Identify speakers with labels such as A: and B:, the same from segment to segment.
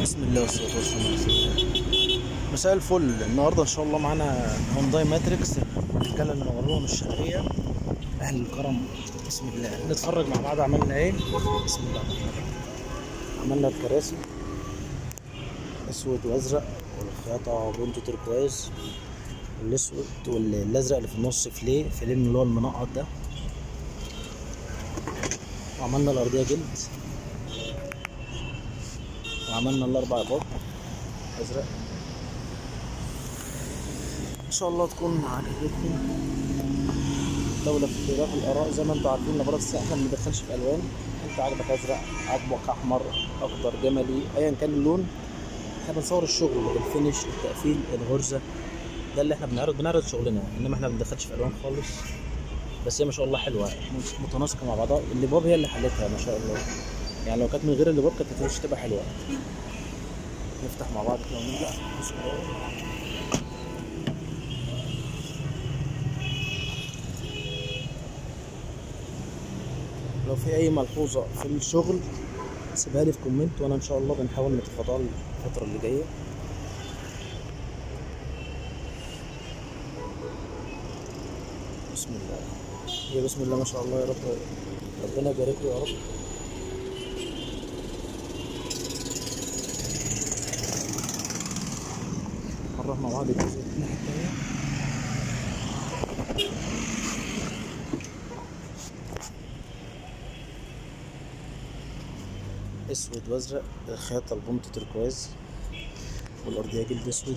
A: بسم الله والصلاة والسلام على رسول الله مساء الفل النهارده ان شاء الله معانا هونداي ماتريكس الرجاله اللي نوروهم الشرقية اهل الكرم بسم الله نتفرج مع بعض عملنا ايه بسم الله الرحمن الرحيم عملنا الكراسي اسود وازرق والخياطة بنت تركواز والاسود والازرق اللي في النص فليه فليه اللي هو المنقط ده وعملنا الارضية جلد وعملنا الاربع باب ازرق ان شاء الله تكون عجبتكم دولة في اختلاف الاراء زي ما انتم عارفين نبرات الساعة احنا ما بندخلش في الوان انت عاجبك ازرق عاجبك احمر اخضر جملي ايا كان اللون احنا بنصور الشغل الفينش التقفيل الغرزة ده اللي احنا بنعرض بنعرض شغلنا انما احنا ما بندخلش في الوان خالص بس هي ما شاء الله حلوه متناسقه مع بعضها اللباب هي اللي حلتها ما شاء الله يعني لو كانت من غير اللباب كانت مش تبقى حلوه نفتح مع بعض كده ونرجع بسم الله لو في اي ملحوظه في الشغل سيبها لي في كومنت وانا ان شاء الله بنحاول نتفاداها الفتره اللي جايه بسم الله هي بسم الله ما شاء الله يا رب ربنا يبارك له يا رب نروح مع بعض الجزء الناحية التانية اسود وازرق الخياطة البنط تركواز والارضية جلد اسود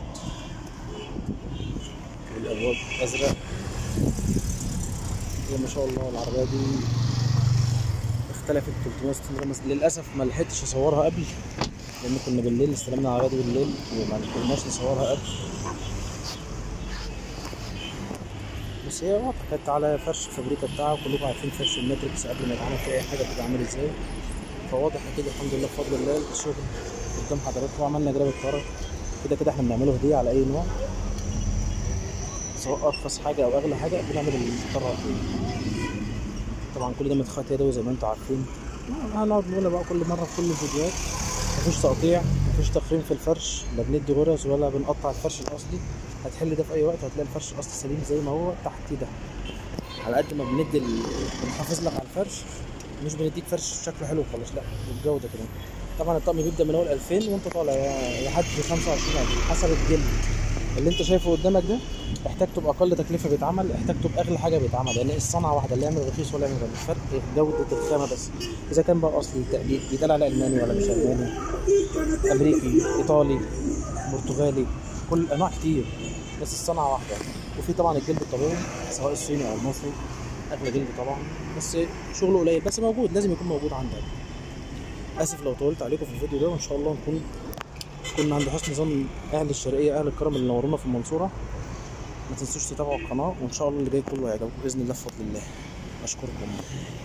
A: والابواب ازرق هي ما شاء الله العربية دي اختلفت 360 درجة للأسف ما لحقتش أصورها قبل لأن كنا بالليل استلمنا العربية دي بالليل وما كناش نصورها قبل بس هي واضحة كانت على فرش الفابريكا بتاعها وكلكم عارفين فرش الماتريكس قبل ما يتعمل فيه أي حاجة بتبقى عامل ازاي فواضح كده الحمد لله بفضل الله الشغل قدام حضراتكم وعملنا جراب الطرف كده كده احنا بنعمله هدية على أي نوع سواء ارخص حاجه او اغلى حاجه بنعمل الطرف طبعا كل ده متخيط يدوي زي ما انتم عارفين هنقعد نقول بقى كل مره في كل الفيديوهات مفيش تقطيع مفيش تخريم في الفرش لا بندي غرز ولا بنقطع الفرش الاصلي هتحل ده في اي وقت هتلاقي الفرش الاصلي سليم زي ما هو تحت ده على قد ما بندي ال... بنحافظ لك على الفرش مش بنديك فرش شكله حلو وخلاص لا بالجوده كده طبعا الطقم بيبدا من اول 2000 وانت طالع لحد 25000 حسب الجلد اللي انت شايفه قدامك ده احتاجته باقل تكلفه بيتعمل احتاجته باغلى حاجه بيتعمل يعني الصنعه واحده اللي يعمل رخيص ولا يعمل غالي فرق جوده الخامه بس اذا كان بقى اصلي تقليد بيتقال على الماني ولا مش الماني امريكي ايطالي برتغالي كل انواع كتير بس الصنعه واحده وفي طبعا الجلد الطبيعي سواء الصيني او المصري اغلى جلد طبعا بس شغله قليل بس موجود لازم يكون موجود عندك اسف لو طولت عليكم في الفيديو ده وان شاء الله نكون كنا عند حسن ظن اهل الشرقيه اهل الكرم اللي نورونا في المنصوره ما تنسوش تتابعوا القناه وان شاء الله اللي جاي كله هيعجبكم باذن الله بفضل الله اشكركم